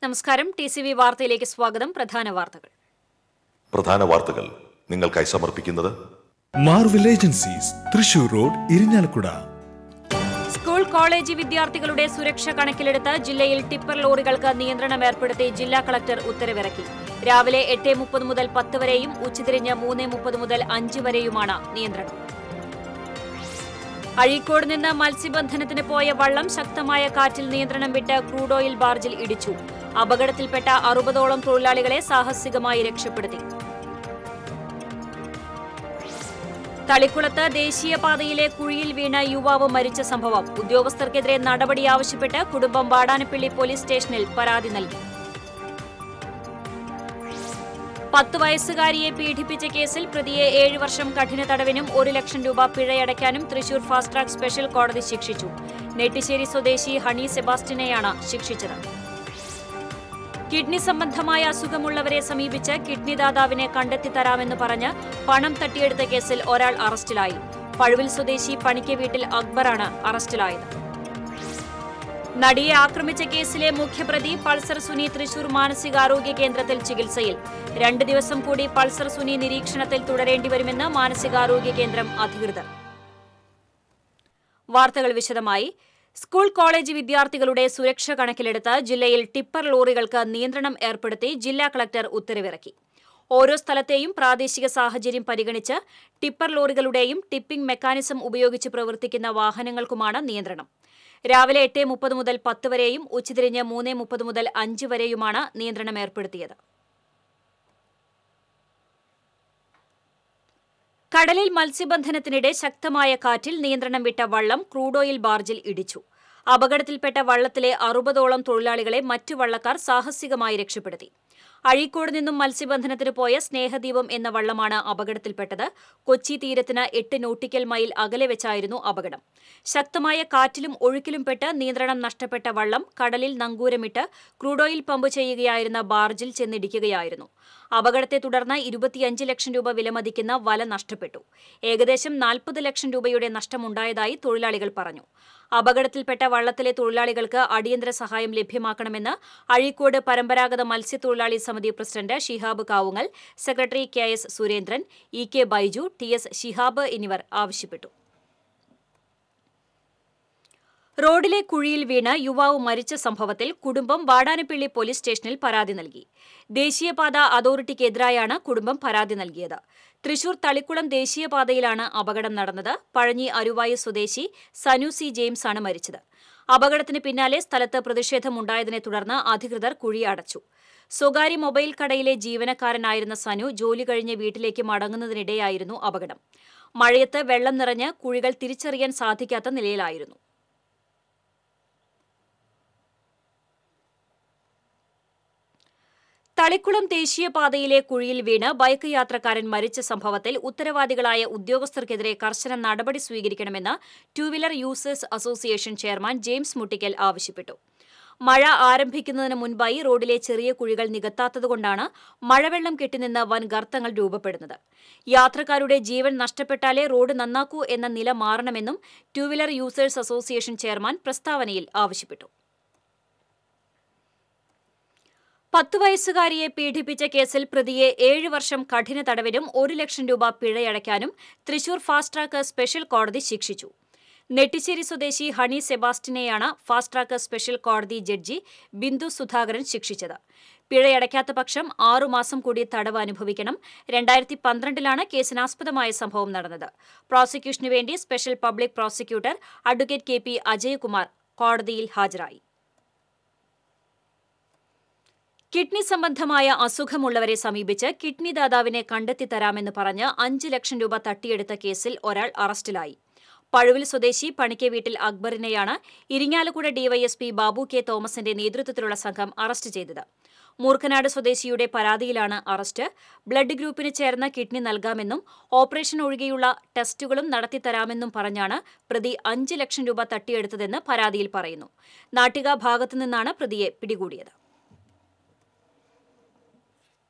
നമസ്കാരം T C V വാർത്തയിലേക്ക് സ്വാഗതം പ്രധാന വാർത്തകൾ പ്രധാന വാർത്തകൾ നിങ്ങൾക്കായി സമർപ്പിക്കുന്നത് Marvel agencies Thrissur road Irinjalakuda school college വിദ്യാർത്ഥികളുടെ സുരക്ഷ കണക്കിലെടുത്ത് ജില്ലയിൽ ടിപ്പർ ലോറികൾക്ക് നിയന്ത്രണം ഏർപ്പെടുത്തി ജില്ലാ കളക്ടർ ഉത്തരവിറക്കി രാവിലെ എട്ട് മുപ്പത് മുതൽ പത്ത് വരെയും ഉച്ചതിരിഞ്ഞ് മൂന്ന് മുപ്പത് മുതൽ അഞ്ച് വരെയുമാണ് നിയന്ത്രണം അഴീക്കോട് നിന്ന് മത്സ്യബന്ധനത്തിന് പോയ വള്ളം ശക്തമായ കാറ്റിൽ നിയന്ത്രണം വിട്ട് ക്രൂഡ് ഓയിൽ ബാർജിൽ ഇടിച്ചു അപകടത്തിൽപ്പെട്ട അറുപതോളം തൊഴിലാളികളെ സാഹസികമായി രക്ഷപ്പെടുത്തി തളിക്കുളത്ത് ദേശീയപാതയിലെ കുഴിയിൽ വീണ യുവാവ് മരിച്ച സംഭവം ഉദ്യോഗസ്ഥർക്കെതിരെ നടപടി ആവശ്യപ്പെട്ട് കുടുംബം വാടാനപ്പള്ളി പോലീസ് സ്റ്റേഷനിൽ പരാതി നൽകി പത്ത് വയസ്സുകാരിയെ പീഡിപ്പിച്ച കേസിൽ പ്രതിയെ ഏഴ് വർഷം കഠിന തടവിനും ഒരു ലക്ഷം രൂപ പിഴയടയ്ക്കാനും തൃശൂർ ഫാസ്റ്റ് ട്രാക്ക് സ്പെഷ്യൽ കോടതി ശിക്ഷിച്ചു നെട്ടിശ്ശേരി സ്വദേശി ഹണി സെബാസ്റ്റിനെയാണ് ശിക്ഷിച്ചത് കിഡ്നി സംബന്ധമായ അസുഖമുള്ളവരെ സമീപിച്ച് കിഡ്നി ദാതാവിനെ കണ്ടെത്തി തരാമെന്ന് പറഞ്ഞ് പണം തട്ടിയെടുത്ത കേസിൽ ഒരാൾ അറസ്റ്റിലായി പഴുവിൽ സ്വദേശി പണിക്ക് വീട്ടിൽ അക്ബറാണ് അറസ്റ്റിലായത് നടിയെ ആക്രമിച്ച കേസിലെ മുഖ്യപ്രതി പൾസർ സുനി തൃശൂർ മാനസികാരോഗ്യ കേന്ദ്രത്തിൽ ചികിത്സയിൽ രണ്ട് ദിവസം കൂടി പൾസർ സുനി നിരീക്ഷണത്തിൽ തുടരേണ്ടിവരുമെന്ന് മാനസികാരോഗ്യ കേന്ദ്രം അധികൃതർ വാർത്തകൾ വിശദമായി സ്കൂൾ കോളേജ് വിദ്യാർത്ഥികളുടെ സുരക്ഷ കണക്കിലെടുത്ത് ജില്ലയിൽ ടിപ്പർ ലോറികൾക്ക് നിയന്ത്രണം ഏർപ്പെടുത്തി ജില്ലാ കളക്ടർ ഉത്തരവിറക്കി ഓരോ സ്ഥലത്തെയും പ്രാദേശിക സാഹചര്യം പരിഗണിച്ച് ടിപ്പർ ലോറികളുടെയും ടിപ്പിംഗ് മെക്കാനിസം ഉപയോഗിച്ച് പ്രവർത്തിക്കുന്ന വാഹനങ്ങൾക്കുമാണ് നിയന്ത്രണം രാവിലെ എട്ട് മുപ്പത് മുതൽ പത്ത് വരെയും ഉച്ചതിരിഞ്ഞ് മൂന്ന് മുപ്പത് മുതൽ അഞ്ച് വരെയുമാണ് നിയന്ത്രണം ഏർപ്പെടുത്തിയത് കടലിൽ മത്സ്യബന്ധനത്തിനിടെ ശക്തമായ കാറ്റിൽ നിയന്ത്രണം വിട്ട വള്ളം ക്രൂഡ് ഓയിൽ ബാർജിൽ ഇടിച്ചു അപകടത്തിൽപ്പെട്ട വള്ളത്തിലെ അറുപതോളം തൊഴിലാളികളെ മറ്റു വള്ളക്കാർ സാഹസികമായി രക്ഷപ്പെടുത്തി അഴീക്കോട് നിന്നും മത്സ്യബന്ധനത്തിന് പോയ സ്നേഹദീപം എന്ന വള്ളമാണ് അപകടത്തിൽപ്പെട്ടത് കൊച്ചി തീരത്തിന് എട്ട് നോട്ടിക്കൽ മൈൽ അകലെ വെച്ചായിരുന്നു അപകടം ശക്തമായ കാറ്റിലും ഒഴുക്കിലും പെട്ട് നിയന്ത്രണം നഷ്ടപ്പെട്ട വള്ളം കടലിൽ നങ്കൂരമിട്ട് ക്രൂഡ് ഓയിൽ പമ്പ് ചെയ്യുകയായിരുന്ന ബാർജിൽ ചെന്നിടിക്കുകയായിരുന്നു അപകടത്തെ തുടർന്ന് ഇരുപത്തിയഞ്ച് ലക്ഷം രൂപ വിലമതിക്കുന്ന വല നഷ്ടപ്പെട്ടു ഏകദേശം നാൽപ്പത് ലക്ഷം രൂപയുടെ നഷ്ടമുണ്ടായതായി തൊഴിലാളികൾ പറഞ്ഞു അപകടത്തിൽപ്പെട്ട വള്ളത്തിലെ തൊഴിലാളികൾക്ക് അടിയന്തര സഹായം ലഭ്യമാക്കണമെന്ന് അഴീക്കോട് പരമ്പരാഗത മത്സ്യത്തൊഴിലാളി സമിതി president Shihab Kavungal secretary K S Surendran E K Baiju T S Shihab എന്നിവർ ആവശ്യപ്പെട്ടു റോഡിലെ കുഴിയിൽ വീണ് യുവാവ് മരിച്ച സംഭവത്തിൽ കുടുംബം വാടാനപ്പള്ളി പോലീസ് സ്റ്റേഷനിൽ പരാതി നൽകി ദേശീയപാത അതോറിറ്റിക്കെതിരായാണ് കുടുംബം പരാതി നൽകിയത് തൃശൂർ തളിക്കുളം ദേശീയപാതയിലാണ് അപകടം നടന്നത് പഴഞ്ഞി അരുവായി സ്വദേശി സനു സി ജെയിംസ് ആണ് മരിച്ചത് അപകടത്തിന് പിന്നാലെ സ്ഥലത്ത് പ്രതിഷേധമുണ്ടായതിനെ തുടർന്ന് അധികൃതർ കുഴി അടച്ചു സ്വകാര്യ മൊബൈൽ കടയിലെ ജീവനക്കാരനായിരുന്ന സനു ജോലി കഴിഞ്ഞ് വീട്ടിലേക്ക് മടങ്ങുന്നതിനിടെയായിരുന്നു അപകടം മഴയത്ത് വെള്ളം നിറഞ്ഞ് കുഴികൾ തിരിച്ചറിയാൻ സാധിക്കാത്ത നിലയിലായിരുന്നു തളിക്കുളം ദേശീയപാതയിലെ കുഴിയിൽ വീണ് ബൈക്ക് യാത്രക്കാരൻ മരിച്ച സംഭവത്തിൽ ഉത്തരവാദികളായ ഉദ്യോഗസ്ഥർക്കെതിരെ കർശന നടപടി സ്വീകരിക്കണമെന്ന് two wheeler users association chairman James Muttikkal ആവശ്യപ്പെട്ടു മഴ ആരംഭിക്കുന്നതിന് മുൻപായി റോഡിലെ ചെറിയ കുഴികൾ നികത്താത്തതുകൊണ്ടാണ് മഴവെള്ളം കെട്ടിനിന്ന് വൻ ഗർത്തങ്ങൾ രൂപപ്പെടുന്നത് യാത്രക്കാരുടെ ജീവൻ നഷ്ടപ്പെട്ടാലേ റോഡ് നന്നാക്കൂ എന്ന നില മാറണമെന്നും two wheeler users association chairman പ്രസ്താവനയിൽ ആവശ്യപ്പെട്ടു പത്ത് വയസ്സുകാരിയെ പീഡിപ്പിച്ച കേസിൽ പ്രതിയെ ഏഴ് വർഷം കഠിന തടവിനും ഒരു ലക്ഷം രൂപ പിഴയടയ്ക്കാനും തൃശൂർ ഫാസ്റ്റ് ട്രാക്ക് സ്പെഷ്യൽ കോടതി ശിക്ഷിച്ചു നെട്ടിശ്ശേരി സ്വദേശി ഹണി സെബാസ്റ്റിനെയാണ് ഫാസ്റ്റ് ട്രാക്ക് സ്പെഷ്യൽ കോടതി ജഡ്ജി ബിന്ദു സുധാകരൻ ശിക്ഷിച്ചത് പിഴയടയ്ക്കാത്ത പക്ഷം ആറുമാസം കൂടി തടവ് അനുഭവിക്കണം രണ്ടായിരത്തി പന്ത്രണ്ടിലാണ് കേസിനാസ്പദമായ സംഭവം നടന്നത് പ്രോസിക്യൂഷനു വേണ്ടി special public prosecutor advocate K P Ajayakumar കോടതിയിൽ ഹാജരായി കിഡ്നി സംബന്ധമായ അസുഖമുള്ളവരെ സമീപിച്ച് കിഡ്നി ദാതാവിനെ കണ്ടെത്തി തരാമെന്ന് പറഞ്ഞ് അഞ്ച് ലക്ഷം രൂപ തട്ടിയെടുത്ത കേസിൽ ഒരാൾ അറസ്റ്റിലായി പഴുവിൽ സ്വദേശി പണിക്കെ വീട്ടിൽ അക്ബറിനെയാണ് ഇരിങ്ങാലക്കുട ഡിവൈഎസ്പി ബാബു കെ തോമസിന്റെ നേതൃത്വത്തിലുള്ള സംഘം അറസ്റ്റ് ചെയ്തത് മൂർഖനാട് സ്വദേശിയുടെ പരാതിയിലാണ് അറസ്റ്റ് ബ്ലഡ് ഗ്രൂപ്പിന് ചേർന്ന കിഡ്നി നൽകാമെന്നും ഓപ്പറേഷൻ ഒഴികെയുള്ള ടെസ്റ്റുകളും നടത്തിത്തരാമെന്നും പറഞ്ഞാണ് പ്രതി അഞ്ച് ലക്ഷം രൂപ തട്ടിയെടുത്തതെന്ന് പരാതിയിൽ പറയുന്നു നാട്ടിക ഭാഗത്തുനിന്നാണ് പ്രതിയെ പിടികൂടിയത്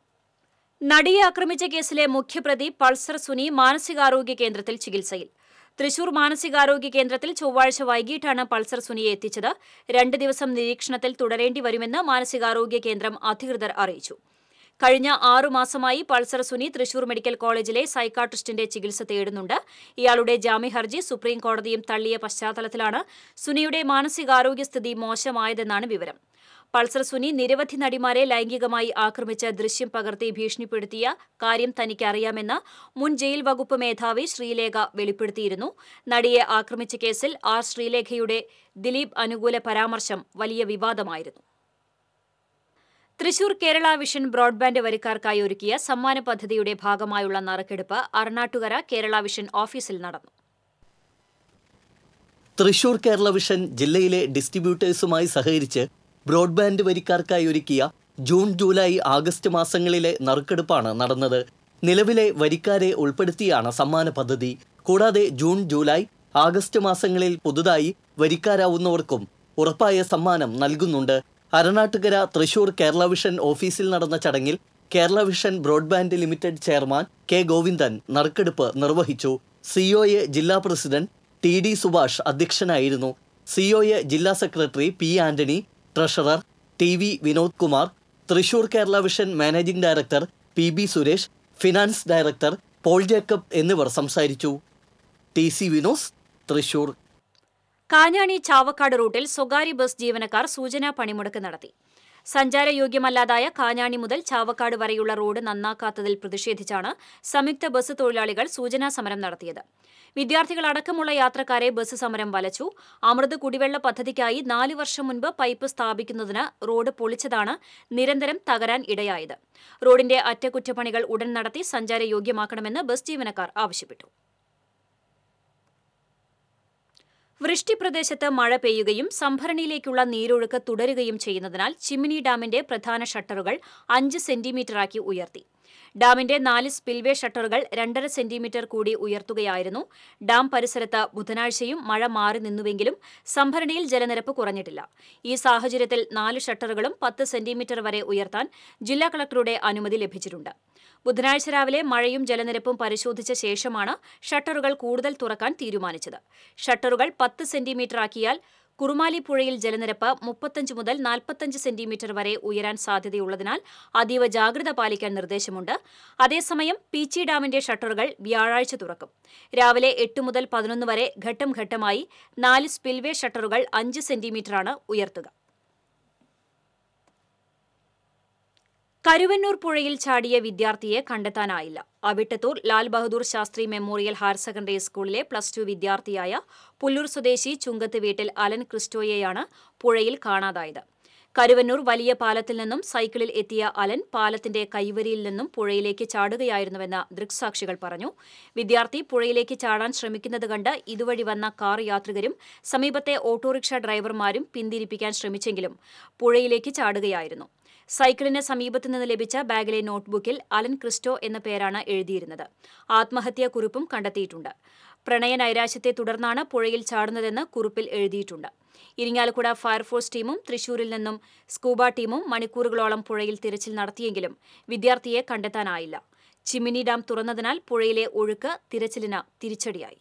നടിയെ ആക്രമിച്ച കേസിലെ മുഖ്യപ്രതി പൾസർ സുനി മാനസികാരോഗ്യ കേന്ദ്രത്തിൽ ചികിത്സയിൽ തൃശൂർ മാനസികാരോഗ്യ കേന്ദ്രത്തിൽ ചൊവ്വാഴ്ച വൈകിട്ടാണ് പൾസർ സുനിയെ എത്തിച്ചത് രണ്ട് ദിവസം നിരീക്ഷണത്തിൽ തുടരേണ്ടി വരുമെന്ന് മാനസികാരോഗ്യ കേന്ദ്രം അധികൃതർ അറിയിച്ചു കഴിഞ്ഞ ആറു മാസമായി പൾസർ സുനി തൃശൂർ മെഡിക്കൽ കോളേജിലെ സൈക്കാട്രിസ്റ്റിന്റെ ചികിത്സ തേടുന്നുണ്ട് ഇയാളുടെ ജാമ്യഹർജി സുപ്രീം കോടതിയും തള്ളിയ പശ്ചാത്തലത്തിലാണ് സുനിയുടെ മാനസികാരോഗ്യസ്ഥിതി മോശമായതെന്നാണ് വിവരം പൾസർ സുനി നിരവധി നടിമാരെ ലൈംഗികമായി ആക്രമിച്ച് ദൃശ്യം പകർത്തി ഭീഷണിപ്പെടുത്തിയ കാര്യം തനിക്ക് അറിയാമെന്ന് മുൻ ജയിൽ വകുപ്പ് മേധാവി ശ്രീലേഖ വെളിപ്പെടുത്തിയിരുന്നു നടിയെ ആക്രമിച്ച കേസിൽ ആർ ശ്രീലേഖയുടെ ദിലീപ് അനുകൂല പരാമർശം വലിയ വിവാദമായിരുന്നു തൃശൂർ കേരള വിഷൻ ബ്രോഡ്ബാൻഡ് വരിക്കാർക്കായി ഒരുക്കിയ സമ്മാന പദ്ധതിയുടെ ഭാഗമായുള്ള നറുക്കെടുപ്പ് അറണാട്ടുകര കേരള വിഷൻ ഓഫീസിൽ നടന്നു തൃശൂർ കേരള വിഷൻ ജില്ലയിലെ ഡിസ്ട്രിബ്യൂട്ടേഴ്സുമായി സഹകരിച്ച് ബ്രോഡ്ബാൻഡ് വരിക്കാർക്കായി ഒരുക്കിയ ജൂൺ ജൂലൈ ആഗസ്റ്റ് മാസങ്ങളിലെ നറുക്കെടുപ്പാണ് നടന്നത് നിലവിലെ വരിക്കാരെ ഉൾപ്പെടുത്തിയാണ് സമ്മാന പദ്ധതി കൂടാതെ ജൂൺ ജൂലൈ ആഗസ്റ്റ് മാസങ്ങളിൽ പുതുതായി വരിക്കാരാവുന്നവർക്കും ഉറപ്പായ സമ്മാനം നൽകുന്നുണ്ട് അരണാട്ടുകര തൃശൂർ കേരള വിഷൻ ഓഫീസിൽ നടന്ന ചടങ്ങിൽ Kerala vision broadband limited chairman K Govindan നറുക്കെടുപ്പ് നിർവഹിച്ചു സിഒഎ ജില്ലാ പ്രസിഡന്റ് ടി ഡി സുഭാഷ് അധ്യക്ഷനായിരുന്നു സിഒഎ ജില്ലാ secretary P Antony treasurer T V Vinod Kumar Thrissur Kerala vision managing director P B Suresh finance director Paul Jacob എന്നിവർ സംസാരിച്ചു T C V news Thrissur Kanjani Chavakkad റൂട്ടിൽ സ്വകാര്യ ബസ് ജീവനക്കാർ സൂചനാ പണിമുടക്ക് നടത്തി സഞ്ചാരയോഗ്യമല്ലാതായ കാഞ്ഞാണി മുതൽ ചാവക്കാട് വരെയുള്ള റോഡ് നന്നാക്കാത്തതിൽ പ്രതിഷേധിച്ചാണ് സംയുക്ത ബസ് തൊഴിലാളികൾ സൂചനാ സമരം നടത്തിയത് വിദ്യാർത്ഥികളടക്കമുള്ള യാത്രക്കാരെ ബസ് സമരം വലച്ചു അമൃത് കുടിവെള്ള പദ്ധതിക്കായി നാല് വർഷം മുൻപ് പൈപ്പ് സ്ഥാപിക്കുന്നതിന് റോഡ് പൊളിച്ചതാണ് നിരന്തരം തകരാൻ ഇടയായത് റോഡിന്റെ അറ്റകുറ്റപ്പണികൾ ഉടൻ നടത്തി സഞ്ചാരയോഗ്യമാക്കണമെന്ന് ബസ് ജീവനക്കാർ ആവശ്യപ്പെട്ടു വൃഷ്ടി പ്രദേശത്ത് മഴ പെയ്യുകയും സംഭരണിയിലേക്കുള്ള നീരൊഴുക്ക് തുടരുകയും ചെയ്യുന്നതിനാൽ ചിമ്മിനി ഡാമിന്റെ പ്രധാന ഷട്ടറുകൾ അഞ്ച് സെന്റിമീറ്ററാക്കി ഉയർത്തി ഡാമിന്റെ നാല് സ്പിൽവേ ഷട്ടറുകൾ രണ്ടര സെന്റിമീറ്റർ കൂടി ഉയർത്തുകയായിരുന്നു ഡാം പരിസരത്ത് ബുധനാഴ്ചയും മഴ മാറി നിന്നുവെങ്കിലും സംഭരണിയിൽ ജലനിരപ്പ് കുറഞ്ഞിട്ടില്ല ഈ സാഹചര്യത്തിൽ നാല് ഷട്ടറുകളും പത്ത് സെന്റിമീറ്റർ വരെ ഉയർത്താൻ ജില്ലാ കളക്ടറുടെ അനുമതി ലഭിച്ചിട്ടുണ്ട് ബുധനാഴ്ച രാവിലെ മഴയും ജലനിരപ്പും പരിശോധിച്ച ശേഷമാണ് ഷട്ടറുകൾ കൂടുതൽ തുറക്കാൻ തീരുമാനിച്ചത് ഷട്ടറുകൾ പത്ത് സെന്റിമീറ്റർ ആക്കിയാൽ കുറുമാലി പുഴയിൽ ജലനിരപ്പ് മുപ്പത്തഞ്ച് മുതൽ നാൽപ്പത്തഞ്ച് സെന്റിമീറ്റർ വരെ ഉയരാൻ സാധ്യതയുള്ളതിനാൽ അതീവ ജാഗ്രത പാലിക്കാൻ നിർദ്ദേശമുണ്ട് അതേസമയം പീച്ചി ഡാമിന്റെ ഷട്ടറുകൾ വ്യാഴാഴ്ച തുറക്കും രാവിലെ എട്ട് മുതൽ പതിനൊന്ന് വരെ ഘട്ടം ഘട്ടമായി നാല് സ്പിൽവേ ഷട്ടറുകൾ അഞ്ച് സെന്റിമീറ്ററാണ് ഉയർത്തുക കരുവന്നൂർ പുഴയിൽ ചാടിയ വിദ്യാർത്ഥിയെ കണ്ടെത്താനായില്ല Avittathur Lal Bahadur Shastri memorial higher secondary സ്കൂളിലെ പ്ലസ് ടു വിദ്യാർത്ഥിയായ പുല്ലൂർ സ്വദേശി ചുങ്കത്ത് വീട്ടിൽ അലൻ ക്രിസ്റ്റോയെയാണ് പുഴയിൽ കാണാതായത് കരുവന്നൂർ വലിയ പാലത്തിൽ നിന്നും സൈക്കിളിൽ എത്തിയ അലൻ പാലത്തിന്റെ കൈവരിയിൽ നിന്നും പുഴയിലേക്ക് ചാടുകയായിരുന്നുവെന്ന് ദൃക്സാക്ഷികൾ പറഞ്ഞു വിദ്യാർത്ഥി പുഴയിലേക്ക് ചാടാൻ ശ്രമിക്കുന്നത് കണ്ട് ഇതുവഴി വന്ന കാർ യാത്രികരും സമീപത്തെ ഓട്ടോറിക്ഷ ഡ്രൈവർമാരും പിന്തിരിപ്പിക്കാൻ ശ്രമിച്ചെങ്കിലും പുഴയിലേക്ക് ചാടുകയായിരുന്നു സൈക്കിളിന് സമീപത്തു നിന്ന് ലഭിച്ച ബാഗിലെ നോട്ട്ബുക്കിൽ അലൻ ക്രിസ്റ്റോ എന്ന പേരാണ് എഴുതിയിരുന്നത് ആത്മഹത്യാ കുറിപ്പും കണ്ടെത്തിയിട്ടുണ്ട് പ്രണയ നൈരാശ്യത്തെ തുടർന്നാണ് പുഴയിൽ ചാടുന്നതെന്ന് കുറിപ്പിൽ എഴുതിയിട്ടുണ്ട് ഇരിങ്ങാലക്കുട ഫയർഫോഴ്സ് ടീമും തൃശൂരിൽ നിന്നും സ്കൂബ ടീമും മണിക്കൂറുകളോളം പുഴയിൽ തിരച്ചിൽ നടത്തിയെങ്കിലും വിദ്യാർത്ഥിയെ കണ്ടെത്താനായില്ല ചിമ്മിനി ഡാം തുറന്നതിനാൽ പുഴയിലെ ഒഴുക്ക് തിരച്ചിലിന് തിരിച്ചടിയായി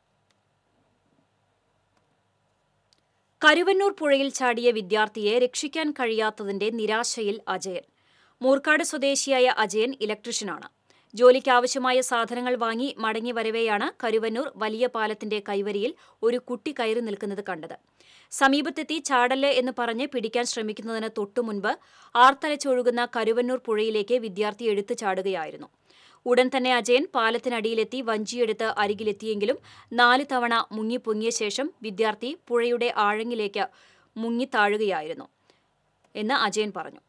കരുവന്നൂർ പുഴയിൽ ചാടിയ വിദ്യാർത്ഥിയെ രക്ഷിക്കാൻ കഴിയാത്തതിന്റെ നിരാശയിൽ അജയൻ മൂർക്കാട് സ്വദേശിയായ അജയൻ ഇലക്ട്രീഷ്യനാണ് ജോലിക്കാവശ്യമായ സാധനങ്ങൾ വാങ്ങി മടങ്ങി വരവെയാണ് കരുവന്നൂർ വലിയ പാലത്തിന്റെ കൈവരിയിൽ ഒരു കുട്ടി കയറി നിൽക്കുന്നത് കണ്ടത് സമീപത്തെത്തി ചാടല്ലേ എന്ന് പറഞ്ഞ് പിടിക്കാൻ ശ്രമിക്കുന്നതിന് തൊട്ടുമുൻപ് ആർത്തലച്ചൊഴുകുന്ന കരുവന്നൂർ പുഴയിലേക്ക് വിദ്യാർത്ഥി എടുത്തു ചാടുകയായിരുന്നു ഉടൻ തന്നെ അജയൻ പാലത്തിനടിയിലെത്തി വഞ്ചിയെടുത്ത് അരികിലെത്തിയെങ്കിലും നാല് തവണ മുങ്ങിപ്പൊങ്ങിയ ശേഷം വിദ്യാർത്ഥി പുഴയുടെ ആഴങ്ങിലേക്ക് മുങ്ങിത്താഴുകയായിരുന്നു എന്ന് അജയൻ പറഞ്ഞു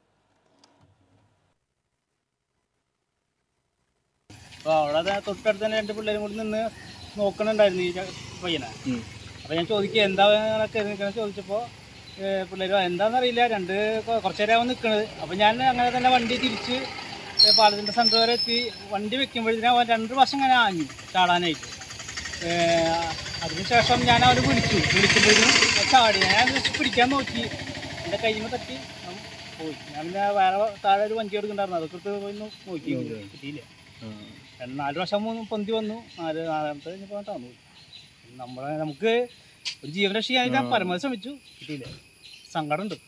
അപ്പോൾ അവിടെ ദാ തൊട്ടടുത്ത് തന്നെ രണ്ട് പിള്ളേരും കൂടി നിന്ന് നോക്കണുണ്ടായിരുന്നു ഈ ച- പയ്യനെ അപ്പോൾ ഞാൻ ചോദിക്കുക എന്താ കയറി നിൽക്കണത് ചോദിച്ചപ്പോൾ പിള്ളേർ എന്താണെന്നറിയില്ല രണ്ട് കൊ- കുറച്ച് നേരം നിൽക്കണത് അപ്പോൾ ഞാൻ അങ്ങനെ തന്നെ വണ്ടി തിരിച്ച് ഏ, പാലത്തിൻ്റെ സെൻറ്റർ വരെ എത്തി വണ്ടി വെക്കുമ്പോഴത്തേനും അവൻ രണ്ട് പ്രാവശ്യം ഇങ്ങനെ ആഞ്ഞു ചാടാനായിട്ട് ഏ, അതിനുശേഷം ഞാൻ അവനെ വിളിച്ചു വിളിക്കുമ്പോഴേക്കും അവൻ ചാടി ഞാൻ just പിടിക്കാൻ നോക്കി എൻ്റെ കയ്യിൽ നിന്ന് തട്ടി അവൻ പോയി ഞാൻ പിന്നെ വേറെ താഴെ ഒരു വഞ്ചി എടുക്കണ്ടായിരുന്നു അതൊക്കെ എടുത്ത് പോയി നോ- നോക്കി കിട്ടിയില്ല രണ്ട് നാല് വർഷം മൂന്ന് പൊന്തി വന്നു നാല് നാലാമത്തെ കഴിഞ്ഞപ്പോൾ താന്നു പോയി നമ്മളെ നമുക്ക് ഒരു ജീവൻ രക്ഷിക്കാൻ ഞാൻ പരമാവധി ശ്രമിച്ചു കിട്ടിയില്ല സങ്കടമുണ്ട്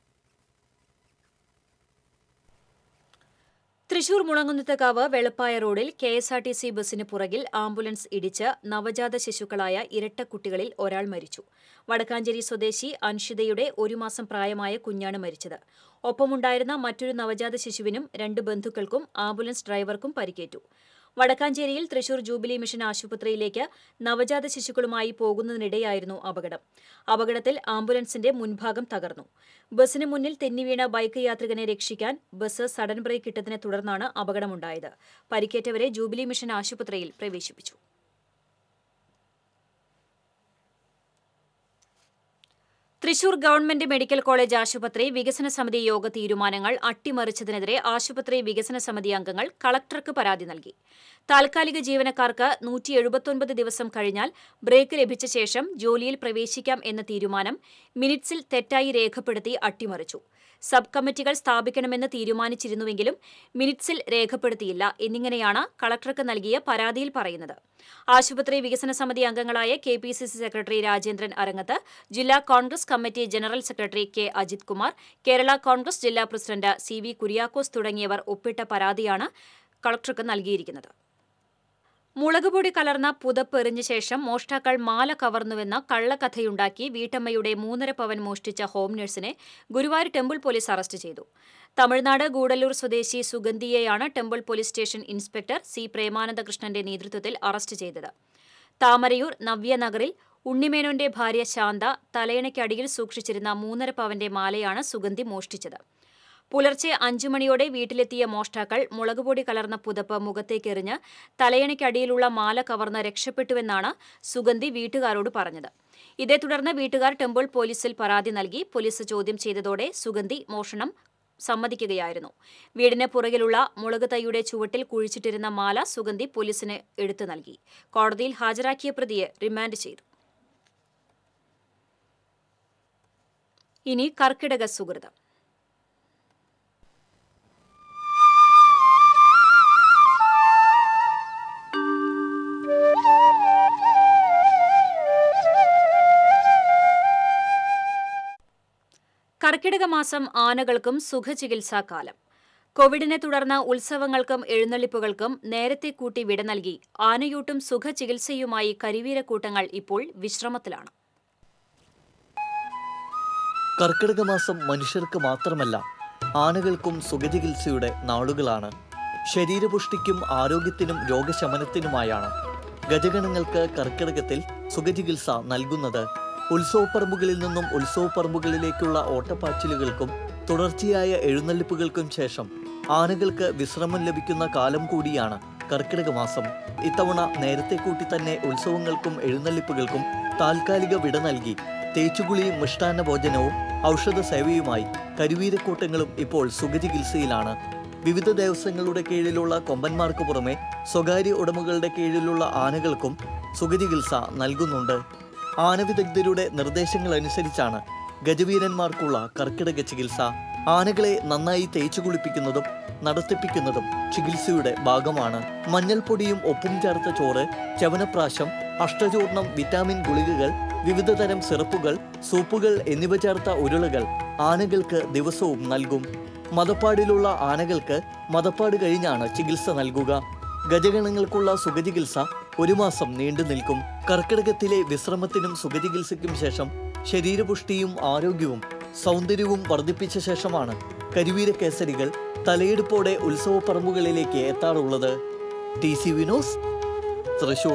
തൃശൂർ മുളങ്ങുന്നത്തക്കാവ് വെളുപ്പായ റോഡിൽ K S R T C ബസിന് പുറകിൽ ആംബുലൻസ് ഇടിച്ച് നവജാത ശിശുക്കളായ ഇരട്ടക്കുട്ടികളിൽ ഒരാൾ മരിച്ചു വടക്കാഞ്ചേരി സ്വദേശി അൻഷിതയുടെ ഒരു മാസം പ്രായമായ കുഞ്ഞാണ് മരിച്ചത് ഒപ്പമുണ്ടായിരുന്ന മറ്റൊരു നവജാത ശിശുവിനും രണ്ട് ബന്ധുക്കൾക്കും ആംബുലൻസ് ഡ്രൈവർക്കും പരിക്കേറ്റു വടക്കാഞ്ചേരിയിൽ തൃശൂർ ജൂബിലി മിഷൻ ആശുപത്രിയിലേക്ക് നവജാത ശിശുക്കളുമായി പോകുന്നതിനിടെയായിരുന്നു അപകടം അപകടത്തിൽ ആംബുലൻസിന്റെ മുൻഭാഗം തകർന്നു ബസിന് മുന്നിൽ തെന്നിവീണ ബൈക്ക് യാത്രികനെ രക്ഷിക്കാൻ ബസ് സഡൻ ബ്രേക്ക് ഇട്ടതിനെ തുടർന്നാണ് അപകടമുണ്ടായത് പരിക്കേറ്റവരെ ജൂബിലി മിഷൻ ആശുപത്രിയിൽ പ്രവേശിപ്പിച്ചു തൃശൂർ ഗവൺമെന്റ് മെഡിക്കൽ കോളേജ് ആശുപത്രി വികസന സമിതി യോഗ തീരുമാനങ്ങൾ അട്ടിമറിച്ചതിനെതിരെ ആശുപത്രി വികസന സമിതി അംഗങ്ങൾ കളക്ടർക്ക് പരാതി നൽകി താൽക്കാലിക ജീവനക്കാർക്ക് നൂറ്റി എഴുപത്തൊൻപത് ദിവസം കഴിഞ്ഞാൽ ബ്രേക്ക് ലഭിച്ച ശേഷം ജോലിയിൽ പ്രവേശിക്കാം എന്ന തീരുമാനം മിനിറ്റ്സിൽ തെറ്റായി രേഖപ്പെടുത്തി അട്ടിമറിച്ചു സബ് കമ്മിറ്റികൾ സ്ഥാപിക്കണമെന്ന് തീരുമാനിച്ചിരുന്നുവെങ്കിലും മിനിറ്റ്സിൽ രേഖപ്പെടുത്തിയില്ല എന്നിങ്ങനെയാണ് കളക്ടർക്ക് നൽകിയ പരാതിയിൽ പറയുന്നത് ആശുപത്രി വികസന സമിതി അംഗങ്ങളായ K P C C secretary Rajendran Arangath ജില്ലാ Congress committee general secretary K Ajith Kumar Kerala Congress ജില്ലാ പ്രസിഡന്റ് സി വി കുര്യാക്കോസ് തുടങ്ങിയവർ ഒപ്പിട്ട പരാതിയാണ് കളക്ടർക്ക് നൽകിയിരിക്കുന്നത് മുളകുപൊടി കലർന്ന പുതപ്പ് എറിഞ്ഞ ശേഷം മോഷ്ടാക്കൾ മാല കവർന്നുവെന്ന കള്ളക്കഥയുണ്ടാക്കി വീട്ടമ്മയുടെ മൂന്നര പവൻ മോഷ്ടിച്ച ഹോം നഴ്സിനെ ഗുരുവായൂർ ടെമ്പിൾ പോലീസ് അറസ്റ്റ് ചെയ്തു തമിഴ്നാട് ഗൂഡല്ലൂർ സ്വദേശി സുഗന്ധിയെയാണ് temple police station inspector C പ്രേമാനന്ദകൃഷ്ണന്റെ നേതൃത്വത്തിൽ അറസ്റ്റ് ചെയ്തത് താമരയൂർ നവ്യനഗറിൽ ഉണ്ണിമേനോന്റെ ഭാര്യ ശാന്ത തലയണയ്ക്കടിയിൽ സൂക്ഷിച്ചിരുന്ന മൂന്നര പവന്റെ മാലയാണ് സുഗന്ധി മോഷ്ടിച്ചത് പുലർച്ചെ അഞ്ചു മണിയോടെ വീട്ടിലെത്തിയ മോഷ്ടാക്കൾ മുളകുപൊടി കലർന്ന പുതപ്പ് മുഖത്തേക്കെറിഞ്ഞ് തലയണയ്ക്കടിയിലുള്ള മാല കവർന്ന് രക്ഷപ്പെട്ടുവെന്നാണ് സുഗന്ധി വീട്ടുകാരോട് പറഞ്ഞത് ഇതേ തുടർന്ന് വീട്ടുകാർ ടെമ്പിൾ പോലീസിൽ പരാതി നൽകി പോലീസ് ചോദ്യം ചെയ്തതോടെ സുഗന്ധി മോഷണം സമ്മതിക്കുകയായിരുന്നു വീടിന് പുറകിലുള്ള മുളക് തൈയുടെ ചുവട്ടിൽ കുഴിച്ചിട്ടിരുന്ന മാല സുഗന്ധി പോലീസിന് എടുത്തു നൽകി കോടതിയിൽ ഹാജരാക്കിയ പ്രതിയെ റിമാൻഡ് ചെയ്തു ഇനി കർക്കിടക സുഹൃതം കർക്കിടക മാസം ആനകൾക്കും സുഖചികിത്സാകാലം കോവിഡിനെ തുടർന്ന് ഉത്സവങ്ങൾക്കും എഴുന്നള്ളിപ്പുകൾക്കും നേരത്തെ കൂട്ടി വിട നൽകി ആനയൂട്ടും സുഖചികിത്സയുമായി കരിവീരക്കൂട്ടങ്ങൾ ഇപ്പോൾ വിശ്രമത്തിലാണ് കർക്കിടക മാസം മനുഷ്യർക്ക് മാത്രമല്ല ആനകൾക്കും സുഖചികിത്സയുടെ നാളുകളാണ് ശരീരപുഷ്ടിക്കും ആരോഗ്യത്തിനും രോഗശമനത്തിനുമായാണ് ഗജഗണങ്ങൾക്ക് കർക്കിടകത്തിൽ സുഖചികിത്സ നൽകുന്നത് ഉത്സവപ്പറമ്പുകളിൽ നിന്നും ഉത്സവപ്പറമ്പുകളിലേക്കുള്ള ഓട്ടപ്പാച്ചിലുകൾക്കും തുടർച്ചയായ എഴുന്നള്ളിപ്പുകൾക്കും ശേഷം ആനകൾക്ക് വിശ്രമം ലഭിക്കുന്ന കാലം കൂടിയാണ് കർക്കിടക മാസം ഇത്തവണ നേരത്തെ കൂട്ടി തന്നെ ഉത്സവങ്ങൾക്കും എഴുന്നള്ളിപ്പുകൾക്കും താൽക്കാലിക വിട നൽകി തേച്ചുകുളിയും മിഷ്ടാന്ന ഭോജനവും ഔഷധ സേവയുമായി കരുവീരക്കൂട്ടങ്ങളും ഇപ്പോൾ സുഖചികിത്സയിലാണ് വിവിധ ദേവസ്വങ്ങളുടെ കീഴിലുള്ള കൊമ്പന്മാർക്ക് പുറമെ സ്വകാര്യ ഉടമകളുടെ കീഴിലുള്ള ആനകൾക്കും സുഖചികിത്സ നൽകുന്നുണ്ട് ആനവിദഗ്ധരുടെ നിർദ്ദേശങ്ങൾ അനുസരിച്ചാണ് ഗജവീരന്മാർക്കുള്ള കർക്കിടക ചികിത്സ ആനകളെ നന്നായി തേച്ചു കുളിപ്പിക്കുന്നതും നടത്തിപ്പിക്കുന്നതും ചികിത്സയുടെ ഭാഗമാണ് മഞ്ഞൾപ്പൊടിയും ഒപ്പും ചേർത്ത ചോറ് ചവനപ്രാശം അഷ്ടചൂർണം വിറ്റാമിൻ ഗുളികകൾ വിവിധ തരം സിറപ്പുകൾ സൂപ്പുകൾ എന്നിവ ചേർത്ത ഉരുളകൾ ആനകൾക്ക് ദിവസവും നൽകും മതപ്പാടിലുള്ള ആനകൾക്ക് മതപ്പാട് കഴിഞ്ഞാണ് ചികിത്സ നൽകുക ഗജഗണങ്ങൾക്കുള്ള സുഖചികിത്സ ഒരു മാസം നീണ്ടു നിൽക്കും കർക്കിടകത്തിലെ വിശ്രമത്തിനും സുഖചികിത്സയ്ക്കും ശേഷം ശരീരപുഷ്ടിയും ആരോഗ്യവും സൗന്ദര്യവും വർദ്ധിപ്പിച്ച ശേഷമാണ് കരിവീര കേസരികൾ തലയെടുപ്പോടെ ഉത്സവ പറമ്പുകളിലേക്ക് എത്താറുള്ളത് T C V news Thrissur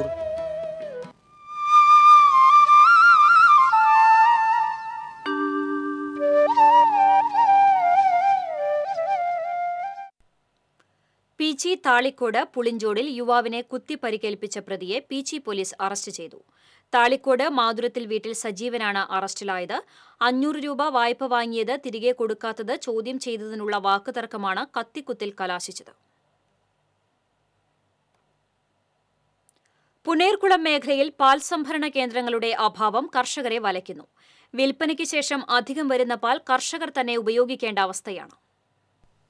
Peechi Thalikode പുളിഞ്ചോടിൽ യുവാവിനെ കുത്തി പരിക്കേൽപ്പിച്ച പ്രതിയെ പീച്ചി പോലീസ് അറസ്റ്റ് ചെയ്തു താളിക്കോട് മാതുരത്തിൽ വീട്ടിൽ സജീവനാണ് അറസ്റ്റിലായത് അഞ്ഞൂറ് രൂപ വായ്പ വാങ്ങിയത് തിരികെ കൊടുക്കാത്തത് ചോദ്യം ചെയ്തതിനുള്ള വാക്കുതർക്കമാണ് കത്തിക്കുത്തിൽ കലാശിച്ചത് പുനേർകുളം മേഖലയിൽ പാൽ സംഭരണ കേന്ദ്രങ്ങളുടെ അഭാവം കർഷകരെ വലയ്ക്കുന്നു വിൽപ്പനയ്ക്ക് ശേഷം അധികം വരുന്ന പാൽ കർഷകർ തന്നെ ഉപയോഗിക്കേണ്ട അവസ്ഥയാണ്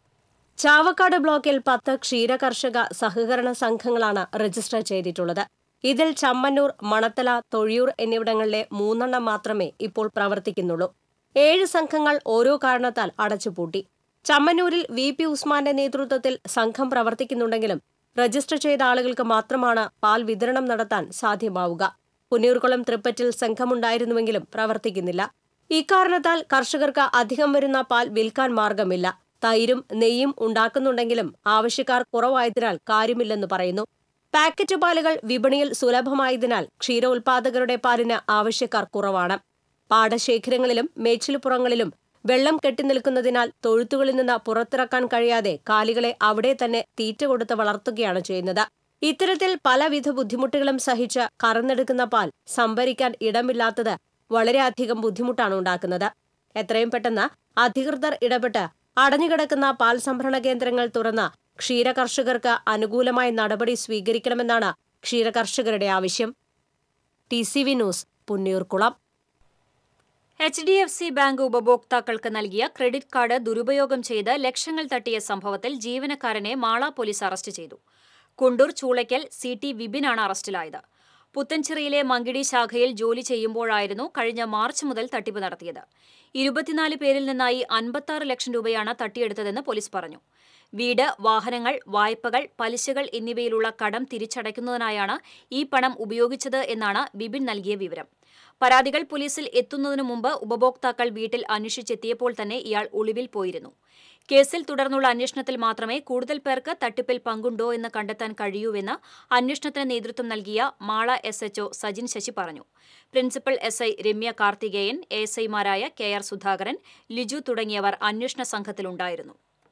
ചാവക്കാട് ബ്ലോക്കിൽ പത്ത് ക്ഷീര കർഷക സഹകരണ സംഘങ്ങളാണ് രജിസ്റ്റർ ചെയ്തിട്ടുള്ളത് ഇതിൽ ചമ്മന്നൂർ മണത്തല തൊഴിയൂർ എന്നിവിടങ്ങളിലെ മൂന്നെണ്ണം മാത്രമേ ഇപ്പോൾ പ്രവർത്തിക്കുന്നുള്ളൂ ഏഴ് സംഘങ്ങൾ ഓരോ കാരണത്താൽ അടച്ചുപൂട്ടി ചമ്മന്നൂരിൽ വി പി ഉസ്മാന്റെ നേതൃത്വത്തിൽ സംഘം പ്രവർത്തിക്കുന്നുണ്ടെങ്കിലും രജിസ്റ്റർ ചെയ്ത ആളുകൾക്ക് മാത്രമാണ് പാൽ വിതരണം നടത്താൻ സാധ്യമാവുക പുന്നൂർകുളം തൃപ്പറ്റിൽ സംഘമുണ്ടായിരുന്നുവെങ്കിലും പ്രവർത്തിക്കുന്നില്ല ഇക്കാരണത്താൽ കർഷകർക്ക് അധികം വരുന്ന പാൽ വിൽക്കാൻ മാർഗമില്ല തൈരും നെയ്യും ഉണ്ടാക്കുന്നുണ്ടെങ്കിലും ആവശ്യക്കാർ കുറവായതിനാൽ കാര്യമില്ലെന്ന് പറയുന്നു പാക്കറ്റ് പാലുകൾ വിപണിയിൽ സുലഭമായതിനാൽ ക്ഷീരോത്പാദകരുടെ പാലിന് ആവശ്യക്കാർ കുറവാണ് പാടശേഖരങ്ങളിലും മേച്ചിൽപ്പുറങ്ങളിലും വെള്ളം കെട്ടിനിൽക്കുന്നതിനാൽ തൊഴുത്തുകളിൽ നിന്ന് പുറത്തിറക്കാൻ കഴിയാതെ കാലികളെ അവിടെ തന്നെ തീറ്റ കൊടുത്ത് വളർത്തുകയാണ് ചെയ്യുന്നത് ഇത്തരത്തിൽ പലവിധ ബുദ്ധിമുട്ടുകളും സഹിച്ച് കറന്നെടുക്കുന്ന പാൽ സംഭരിക്കാൻ ഇടമില്ലാത്തത് വളരെയധികം ബുദ്ധിമുട്ടാണ് ഉണ്ടാക്കുന്നത് എത്രയും പെട്ടെന്ന് അധികൃതർ ഇടപെട്ട് അടഞ്ഞുകിടക്കുന്ന പാൽ സംഭരണ കേന്ദ്രങ്ങൾ തുറന്ന് ക്ഷീരകർഷകർക്ക് അനുകൂലമായ നടപടി സ്വീകരിക്കണമെന്നാണ് ക്ഷീരകർഷകരുടെ ആവശ്യം T C V news Punnayurkulam H D F C bank ഉപഭോക്താക്കൾക്ക് നൽകിയ ക്രെഡിറ്റ് കാർഡ് ദുരുപയോഗം ചെയ്ത് ലക്ഷങ്ങൾ തട്ടിയ സംഭവത്തിൽ ജീവനക്കാരനെ മാള പോലീസ് അറസ്റ്റ് ചെയ്തു കുണ്ടൂർ ചൂളയ്ക്കൽ സി ടി വിപിനാണ് അറസ്റ്റിലായത് പുത്തൻചിറയിലെ മങ്കിടി ശാഖയിൽ ജോലി ചെയ്യുമ്പോഴായിരുന്നു കഴിഞ്ഞ മാർച്ച് മുതൽ തട്ടിപ്പ് നടത്തിയത് ഇരുപത്തിനാല് പേരിൽ നിന്നായി അൻപത്താറ് ലക്ഷം രൂപയാണ് തട്ടിയെടുത്തതെന്ന് പോലീസ് പറഞ്ഞു വീട് വാഹനങ്ങൾ വായ്പകൾ പലിശകൾ എന്നിവയിലുള്ള കടം തിരിച്ചടയ്ക്കുന്നതിനായാണ് ഈ പണം ഉപയോഗിച്ചത് എന്നാണ് ബിബിൻ നൽകിയ വിവരം പരാതികൾ പോലീസിൽ എത്തുന്നതിനു മുമ്പ് ഉപഭോക്താക്കൾ വീട്ടിൽ അന്വേഷിച്ചെത്തിയപ്പോൾ തന്നെ ഇയാൾ ഒളിവിൽ പോയിരുന്നു കേസിൽ തുടർന്നുള്ള അന്വേഷണത്തിൽ മാത്രമേ കൂടുതൽ പേർക്ക് തട്ടിപ്പിൽ പങ്കുണ്ടോ എന്ന് കണ്ടെത്താൻ കഴിയൂവെന്ന് അന്വേഷണത്തിന് നേതൃത്വം നൽകിയ മാള എസ് എച്ച്ഒ സജിൻ ശശി പറഞ്ഞു principal S I Ramya Karthikeyan S ഐമാരായ കെ ആർ സുധാകരൻ ലിജു തുടങ്ങിയവർ അന്വേഷണ സംഘത്തിലുണ്ടായിരുന്നു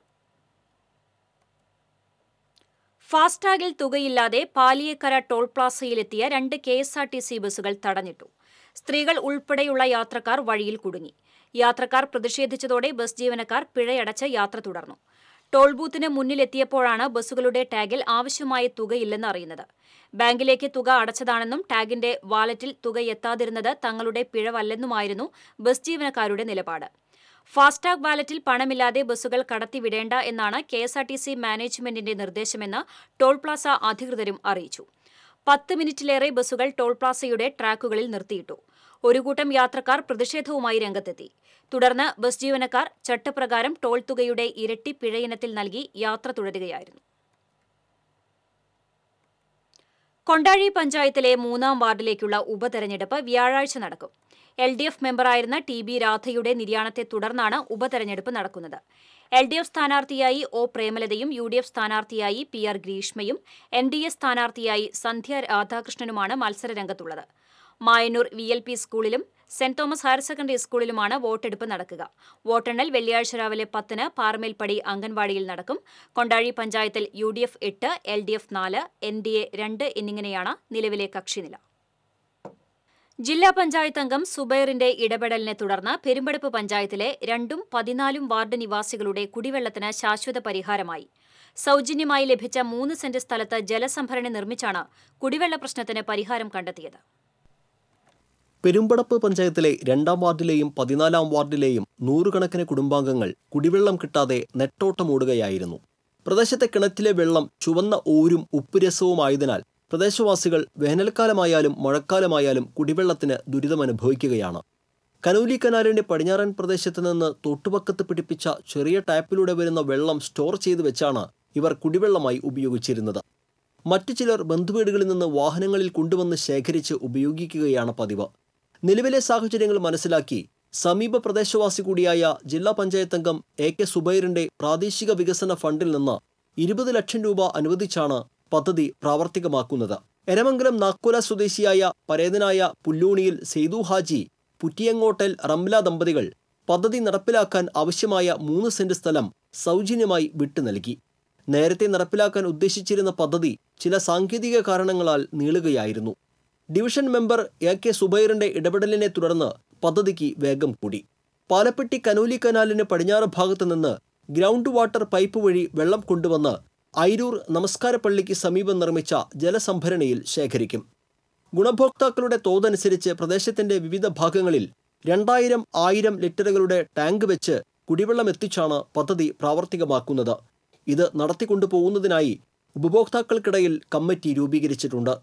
ഫാസ്ടാഗിൽ തുകയില്ലാതെ പാലിയേക്കര ടോൾ പ്ലാസയിലെത്തിയ രണ്ട് K S R T C ബസ്സുകൾ തടഞ്ഞിട്ടു സ്ത്രീകൾ ഉൾപ്പെടെയുള്ള യാത്രക്കാർ വഴിയിൽ കുടുങ്ങി യാത്രക്കാർ പ്രതിഷേധിച്ചതോടെ ബസ് ജീവനക്കാർ പിഴയടച്ച് യാത്ര തുടർന്നു ടോൾ ബൂത്തിന് മുന്നിലെത്തിയപ്പോഴാണ് ബസ്സുകളുടെ ടാഗിൽ ആവശ്യമായ തുകയില്ലെന്ന് അറിയുന്നത് ബാങ്കിലേക്ക് തുക അടച്ചതാണെന്നും ടാഗിന്റെ വാലറ്റിൽ തുക എത്താതിരുന്നത് തങ്ങളുടെ പിഴവല്ലെന്നുമായിരുന്നു ബസ് ജീവനക്കാരുടെ നിലപാട് ഫാസ്ടാഗ് വാലറ്റിൽ പണമില്ലാതെ ബസ്സുകൾ കടത്തിവിടേണ്ട എന്നാണ് K S R T C മാനേജ്മെന്റിന്റെ നിർദ്ദേശമെന്ന് ടോൾ പ്ലാസ അധികൃതരും അറിയിച്ചു പത്ത് മിനിറ്റിലേറെ ബസ്സുകൾ ടോൾ പ്ലാസയുടെ ട്രാക്കുകളിൽ നിർത്തിയിട്ടു ഒരു കൂട്ടം യാത്രക്കാർ പ്രതിഷേധവുമായി രംഗത്തെത്തി തുടർന്ന് ബസ് ജീവനക്കാർ ചട്ടപ്രകാരം ടോൾ തുകയുടെ ഇരട്ടി പിഴയിനത്തിൽ നൽകി യാത്ര തുടരുകയായിരുന്നു കൊണ്ടാഴി പഞ്ചായത്തിലെ മൂന്നാം വാർഡിലേക്കുള്ള ഉപതെരഞ്ഞെടുപ്പ് വ്യാഴാഴ്ച നടക്കും എൽ ഡി എഫ് മെമ്പറായിരുന്ന ടി ബി രാധയുടെ നിര്യാണത്തെ തുടർന്നാണ് ഉപതെരഞ്ഞെടുപ്പ് നടക്കുന്നത് എൽ ഡി എഫ് സ്ഥാനാർത്ഥിയായി ഒ പ്രേമലതയും യു ഡി എഫ് സ്ഥാനാർത്ഥിയായി പി ആർ ഗ്രീഷ്മയും എൻ ഡി എ സ്ഥാനാർത്ഥിയായി സന്ധ്യ രാധാകൃഷ്ണനുമാണ് മത്സരരംഗത്തുള്ളത് മായന്നൂർ വി എൽ പി സ്കൂളിലും സെന്റ് തോമസ് ഹയർ സെക്കൻഡറി സ്കൂളിലുമാണ് വോട്ടെടുപ്പ് നടക്കുക വോട്ടെണ്ണൽ വെള്ളിയാഴ്ച രാവിലെ പത്തിന് പാറമേൽപ്പടി അംഗൻവാടിയിൽ നടക്കും കൊണ്ടാഴി പഞ്ചായത്തിൽ യു ഡി എഫ് എട്ട് എൽ ഡി എഫ് നാല് എൻ ഡി എ രണ്ട് എന്നിങ്ങനെയാണ് നിലവിലെ കക്ഷിനില ജില്ലാ പഞ്ചായത്ത് അംഗം സുബൈറിന്റെ ഇടപെടലിനെ തുടർന്ന് പെരുമ്പടപ്പ് പഞ്ചായത്തിലെ രണ്ടും പതിനാലും വാർഡ് നിവാസികളുടെ കുടിവെള്ളത്തിന് ശാശ്വത പരിഹാരമായി സൗജന്യമായി ലഭിച്ച മൂന്ന് സെന്റ് സ്ഥലത്ത് ജലസംഭരണി നിർമ്മിച്ചാണ് കുടിവെള്ള പ്രശ്നത്തിന് പരിഹാരം കണ്ടെത്തിയത് പെരുമ്പടപ്പ് പഞ്ചായത്തിലെ രണ്ടാം വാർഡിലെയും പതിനാലാം വാർഡിലെയും നൂറുകണക്കിന് കുടുംബാംഗങ്ങൾ കുടിവെള്ളം കിട്ടാതെ നെട്ടോട്ടമോടുകയായിരുന്നു പ്രദേശത്തെ കിണറ്റിലെ വെള്ളം ചുവന്ന ഊരും ഉപ്പുരസവുമായതിനാൽ പ്രദേശവാസികൾ വേനൽക്കാലമായാലും മഴക്കാലമായാലും കുടിവെള്ളത്തിന് ദുരിതമനുഭവിക്കുകയാണ് കനൂലി കനാലിന്റെ പടിഞ്ഞാറൻ പ്രദേശത്ത് നിന്ന് തൊട്ടുപക്കത്ത് പിടിപ്പിച്ച ചെറിയ ടാപ്പിലൂടെ വരുന്ന വെള്ളം സ്റ്റോർ ചെയ്തു വെച്ചാണ് ഇവർ കുടിവെള്ളമായി ഉപയോഗിച്ചിരുന്നത് മറ്റു ചിലർ ബന്ധുവീടുകളിൽ നിന്ന് വാഹനങ്ങളിൽ കൊണ്ടുവന്ന് ശേഖരിച്ച് ഉപയോഗിക്കുകയാണ് പതിവ് നിലവിലെ സാഹചര്യങ്ങൾ മനസ്സിലാക്കി സമീപ പ്രദേശവാസി കൂടിയായ ജില്ലാ പഞ്ചായത്ത് അംഗം എ കെ സുബൈറിന്റെ പ്രാദേശിക വികസന ഫണ്ടിൽ നിന്ന് ഇരുപത് ലക്ഷം രൂപ അനുവദിച്ചാണ് പദ്ധതി പ്രാവർത്തികമാക്കുന്നത് എരമംഗലം നാക്കോല സ്വദേശിയായ പരേതനായ പുല്ലൂണിയിൽ സെയ്തു ഹാജി പുറ്റിയങ്ങോട്ടൽ റംല ദമ്പതികൾ പദ്ധതി നടപ്പിലാക്കാൻ ആവശ്യമായ മൂന്ന് സെന്റ് സ്ഥലം സൗജന്യമായി വിട്ടു നൽകി നേരത്തെ നടപ്പിലാക്കാൻ ഉദ്ദേശിച്ചിരുന്ന പദ്ധതി ചില സാങ്കേതിക കാരണങ്ങളാൽ നീളുകയായിരുന്നു ഡിവിഷൻ മെമ്പർ എ കെ സുബൈറിന്റെ ഇടപെടലിനെ തുടർന്ന് പദ്ധതിക്ക് വേഗം കൂടി പാലപ്പെട്ടി കനോലി കനാലിന് പടിഞ്ഞാറ് ഭാഗത്ത് നിന്ന് ഗ്രൗണ്ട് വാട്ടർ പൈപ്പ് വഴി വെള്ളം കൊണ്ടുവന്ന് ഐരൂർ നമസ്കാരപ്പള്ളിക്ക് സമീപം നിർമ്മിച്ച ജലസംഭരണിയിൽ ശേഖരിക്കും ഗുണഭോക്താക്കളുടെ തോതനുസരിച്ച് പ്രദേശത്തിന്റെ വിവിധ ഭാഗങ്ങളിൽ രണ്ടായിരം ആയിരം ലിറ്ററുകളുടെ ടാങ്ക് വെച്ച് കുടിവെള്ളം എത്തിച്ചാണ് പദ്ധതി പ്രാവർത്തികമാക്കുന്നത് ഇത് നടത്തിക്കൊണ്ടുപോകുന്നതിനായി ഉപഭോക്താക്കൾക്കിടയിൽ കമ്മിറ്റി രൂപീകരിച്ചിട്ടുണ്ട്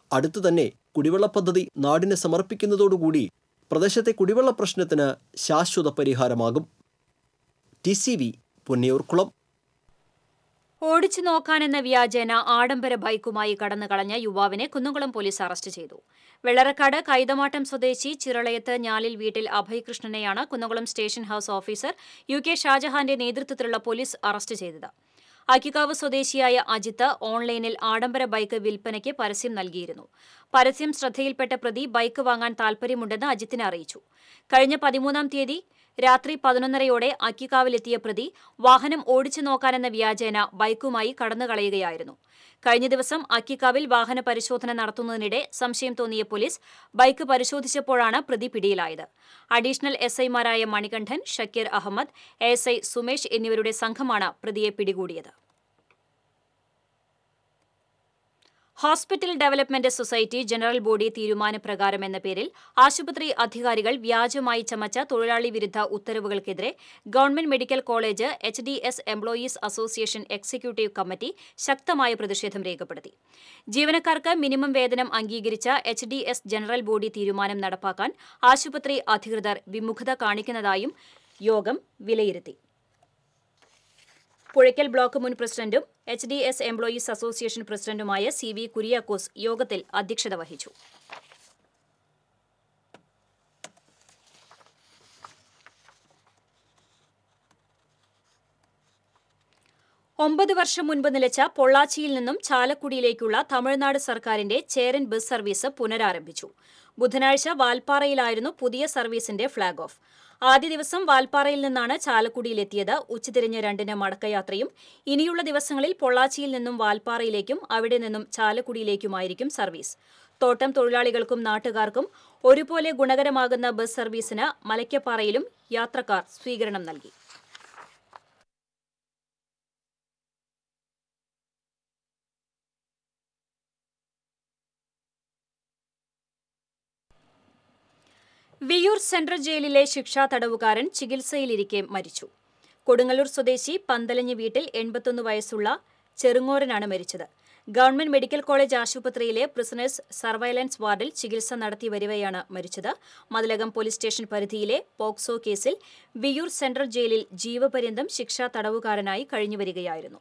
അടുത്തു തന്നെ കുടിവെള്ള പദ്ധതി നാടിന് സമർപ്പിക്കുന്നതോടുകൂടി പ്രദേശത്തെ കുടിവെള്ള പ്രശ്നത്തിന് ശാശ്വത പരിഹാരമാകും ടി സി വി പൊന്നിയൂർക്കുളം ഓടിച്ചു നോക്കാനെന്ന വ്യാജേന ആഡംബര ബൈക്കുമായി കടന്നുകളഞ്ഞ യുവാവിനെ കുന്നംകുളം പോലീസ് അറസ്റ്റ് ചെയ്തു വെള്ളറക്കാട് കൈതമാട്ടം സ്വദേശി ചിറളയത്ത് ഞാലിൽ വീട്ടിൽ അഭയകൃഷ്ണനെയാണ് Kunnamkulam station house officer U K ഷാജഹാന്റെ നേതൃത്വത്തിലുള്ള പോലീസ് അറസ്റ്റ് ചെയ്തത് അക്കിക്കാവ് സ്വദേശിയായ അജിത്ത് ഓൺലൈനിൽ ആഡംബര ബൈക്ക് വിൽപ്പനയ്ക്ക് പരസ്യം നൽകിയിരുന്നു പരസ്യം ശ്രദ്ധയിൽപ്പെട്ട പ്രതി ബൈക്ക് വാങ്ങാൻ താൽപ്പര്യമുണ്ടെന്ന് അജിത്തിനെ അറിയിച്ചു കഴിഞ്ഞ പതിമൂന്നാം തീയതി രാത്രി പതിനൊന്നരയോടെ അക്കിക്കാവിലെത്തിയ പ്രതി വാഹനം ഓടിച്ചു നോക്കാനെന്ന വ്യാജേന ബൈക്കുമായി കടന്നുകളയുകയായിരുന്നു കഴിഞ്ഞ ദിവസം അക്കിക്കാവിൽ വാഹന പരിശോധന നടത്തുന്നതിനിടെ സംശയം തോന്നിയ പോലീസ് ബൈക്ക് പരിശോധിച്ചപ്പോഴാണ് പ്രതി പിടിയിലായത് അഡീഷണൽ എസ് ഐമാരായ മണികണ്ഠൻ ഷക്കീർ അഹമ്മദ് എസ് ഐ സുമേഷ് എന്നിവരുടെ സംഘമാണ് പ്രതിയെ പിടികൂടിയത് hospital development society general body തീരുമാനപ്രകാരം എന്ന പേരിൽ ആശുപത്രി അധികാരികൾ വ്യാജമായി ചമച്ച തൊഴിലാളി വിരുദ്ധ ഉത്തരവുകൾക്കെതിരെ government medical college H D S employees association executive committee ശക്തമായ പ്രതിഷേധം രേഖപ്പെടുത്തി ജീവനക്കാർക്ക് മിനിമം വേതനം അംഗീകരിച്ച H D S general body തീരുമാനം നടപ്പാക്കാൻ ആശുപത്രി അധികൃതർ വിമുഖത കാണിക്കുന്നതായും യോഗം വിലയിരുത്തി പുഴയ്ക്കൽ ബ്ലോക്ക് മുൻ പ്രസിഡന്റും H D S employees association പ്രസിഡന്റുമായ സി വി കുര്യാക്കോസ് യോഗത്തിൽ അധ്യക്ഷത വഹിച്ചു ഒമ്പത് വർഷം മുൻപ് നിലച്ച പൊള്ളാച്ചിയിൽ നിന്നും ചാലക്കുടിയിലേക്കുള്ള തമിഴ്നാട് സർക്കാരിന്റെ ചേരൻ ബസ് സർവീസ് പുനരാരംഭിച്ചു ബുധനാഴ്ച വാൽപ്പാറയിലായിരുന്നു പുതിയ സർവീസിന്റെ ഫ്ളാഗ് ഓഫ് ആദ്യ ദിവസം വാൽപ്പാറയിൽ നിന്നാണ് ചാലക്കുടിയിലെത്തിയത് ഉച്ചതിരിഞ്ഞ് രണ്ടിന് മടക്കയാത്രയും ഇനിയുള്ള ദിവസങ്ങളിൽ പൊള്ളാച്ചിയിൽ നിന്നും വാൽപ്പാറയിലേക്കും അവിടെ നിന്നും ചാലക്കുടിയിലേക്കുമായിരിക്കും സർവീസ് തോട്ടം തൊഴിലാളികൾക്കും നാട്ടുകാർക്കും ഒരുപോലെ ഗുണകരമാകുന്ന ബസ് സർവീസിന് മലയ്ക്കപ്പാറയിലും യാത്രക്കാർ സ്വീകരണം നൽകി വിയൂർ സെൻട്രൽ ജയിലിലെ ശിക്ഷാ തടവുകാരൻ ചികിത്സയിലിരിക്കെ മരിച്ചു കൊടുങ്ങല്ലൂർ സ്വദേശി പന്തലഞ്ഞ് വീട്ടിൽ എൺപത്തൊന്ന് വയസ്സുള്ള ചെറുങ്ങോരനാണ് മരിച്ചത് ഗവൺമെന്റ് മെഡിക്കൽ കോളേജ് ആശുപത്രിയിലെ പ്രിസണേഴ്സ് സർവൈലൻസ് വാർഡിൽ ചികിത്സ നടത്തി വരികയാണ് മരിച്ചത് മതിലകം പോലീസ് സ്റ്റേഷൻ പരിധിയിലെ പോക്സോ കേസിൽ വിയൂർ സെൻട്രൽ ജയിലിൽ ജീവപര്യന്തം ശിക്ഷാ തടവുകാരനായി കഴിഞ്ഞുവരികയായിരുന്നു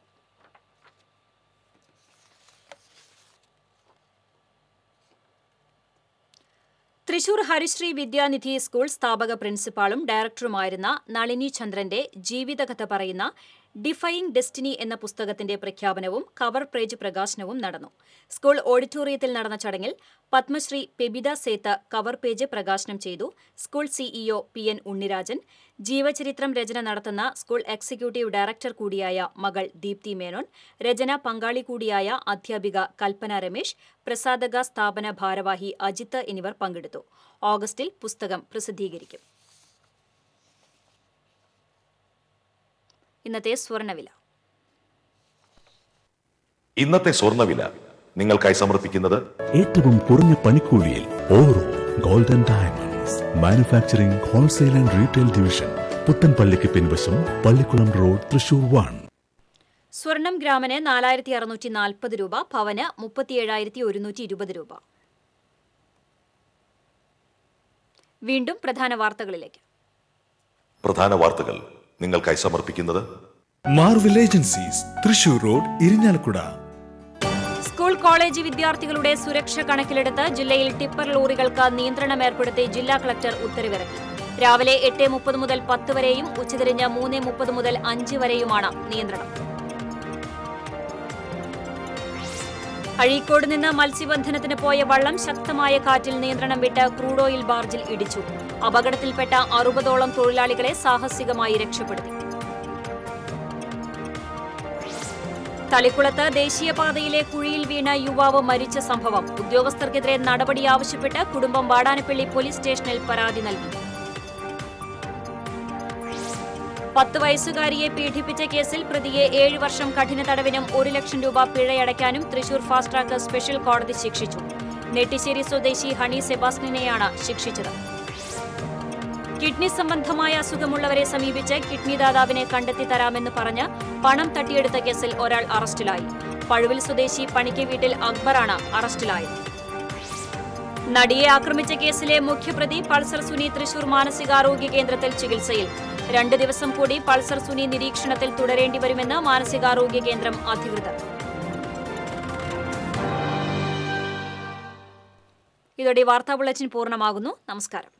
തൃശൂർ ഹരിശ്രീ വിദ്യാനിധി സ്കൂൾ സ്ഥാപക പ്രിൻസിപ്പാളും ഡയറക്ടറുമായിരുന്ന നളിനി ചന്ദ്രന്റെ ജീവിതകഥ പറയുന്ന ഡിഫൈയിങ് ഡെസ്റ്റിനി എന്ന പുസ്തകത്തിന്റെ പ്രഖ്യാപനവും കവർ പേജ് പ്രകാശനവും നടന്നു സ്കൂൾ ഓഡിറ്റോറിയത്തിൽ നടന്ന ചടങ്ങിൽ പത്മശ്രീ പെബിത സേത്ത കവർ പേജ് പ്രകാശനം ചെയ്തു school CEO P N Unnirajan ജീവചരിത്രം രചന നടത്തുന്ന സ്കൂൾ എക്സിക്യൂട്ടീവ് ഡയറക്ടർ കൂടിയായ മകൾ ദീപ്തി മേനോൻ രചന പങ്കാളി കൂടിയായ അധ്യാപിക കൽപ്പന രമേശ് പ്രസാദക സ്ഥാപന ഭാരവാഹി അജിത്ത് എന്നിവർ പങ്കെടുത്തു ഓഗസ്റ്റിൽ പുസ്തകം പ്രസിദ്ധീകരിക്കും ഇന്നത്തെ സ്വർണ്ണവില ഇന്നത്തെ സ്വർണ്ണവില നിങ്ങൾക്കായി സമർപ്പിക്കുന്നത് ഏറ്റവും കുറഞ്ഞ പണിക്കൂലിയിൽ Oro golden diamonds manufacturing wholesale and retail division പുത്തൻപള്ളിക്ക് പിൻവശം പള്ളിക്കുളം റോഡ് തൃശൂർ വൺ സ്വർണം ഗ്രാമിന് നാലായിരത്തി അറുന്നൂറ്റി നാൽപ്പത് രൂപ പവന് മുപ്പത്തിയേഴായിരത്തി ഒരുന്നൂറ്റി ഇരുപത് രൂപ വീണ്ടും പ്രധാന വാർത്തകളിലേക്ക് പ്രധാന വാർത്തകൾ നിങ്ങൾക്കായി സമർപ്പിക്കുന്നത് Marvel agencies Thrissur road Irinjalakuda school college വിദ്യാർത്ഥികളുടെ സുരക്ഷ കണക്കിലെടുത്ത് ജില്ലയിൽ ടിപ്പർ ലോറികൾക്ക് നിയന്ത്രണം ഏർപ്പെടുത്തി ജില്ലാ കളക്ടർ ഉത്തരവിറക്കി രാവിലെ എട്ട് മുപ്പത് മുതൽ പത്ത് വരെയും ഉച്ചതിരിഞ്ഞ് മൂന്ന് മുപ്പത് മുതൽ അഞ്ച് വരെയുമാണ് നിയന്ത്രണം അഴീക്കോട് നിന്ന് മത്സ്യബന്ധനത്തിന് പോയ വള്ളം ശക്തമായ കാറ്റിൽ നിയന്ത്രണം വിട്ട് ക്രൂഡ് ഓയിൽ ബാർജിൽ ഇടിച്ചു അപകടത്തിൽപ്പെട്ട അറുപതോളം തൊഴിലാളികളെ സാഹസികമായി രക്ഷപ്പെടുത്തി തളിക്കുളത്ത് ദേശീയപാതയിലെ കുഴിയിൽ വീണ യുവാവ് മരിച്ച സംഭവം ഉദ്യോഗസ്ഥർക്കെതിരെ നടപടി ആവശ്യപ്പെട്ട് കുടുംബം വാടാനപ്പള്ളി പോലീസ് സ്റ്റേഷനിൽ പരാതി നൽകി പത്ത് വയസ്സുകാരിയെ പീഡിപ്പിച്ച കേസിൽ പ്രതിയെ ഏഴ് വർഷം കഠിന തടവിനും ഒരു ലക്ഷം രൂപ പിഴയടയ്ക്കാനും തൃശൂർ ഫാസ്റ്റ് ട്രാക്ക് സ്പെഷ്യൽ കോടതി ശിക്ഷിച്ചു നെട്ടിശ്ശേരി സ്വദേശി ഹണി സെബാസ്റ്റിനെയാണ് ശിക്ഷിച്ചത് കിഡ്നി സംബന്ധമായ അസുഖമുള്ളവരെ സമീപിച്ച് കിഡ്നി ദാതാവിനെ കണ്ടെത്തി തരാമെന്ന് പറഞ്ഞ് പണം തട്ടിയെടുത്ത കേസിൽ ഒരാൾ അറസ്റ്റിലായി പഴുവിൽ സ്വദേശി പണിക്ക് വീട്ടിൽ അക്ബറാണ് അറസ്റ്റിലായത് നടിയെ ആക്രമിച്ച കേസിലെ മുഖ്യപ്രതി പൾസർ സുനി തൃശൂർ മാനസികാരോഗ്യ കേന്ദ്രത്തിൽ ചികിത്സയിൽ രണ്ട് ദിവസം കൂടി പൾസർ സുനി നിരീക്ഷണത്തിൽ തുടരേണ്ടി വരുമെന്ന് മാനസികാരോഗ്യ കേന്ദ്രം അധികൃതർ ഇതോടെ ഈ വാർത്താ ബുള്ളറ്റിൻ പൂർണ്ണമാകുന്നു നമസ്കാരം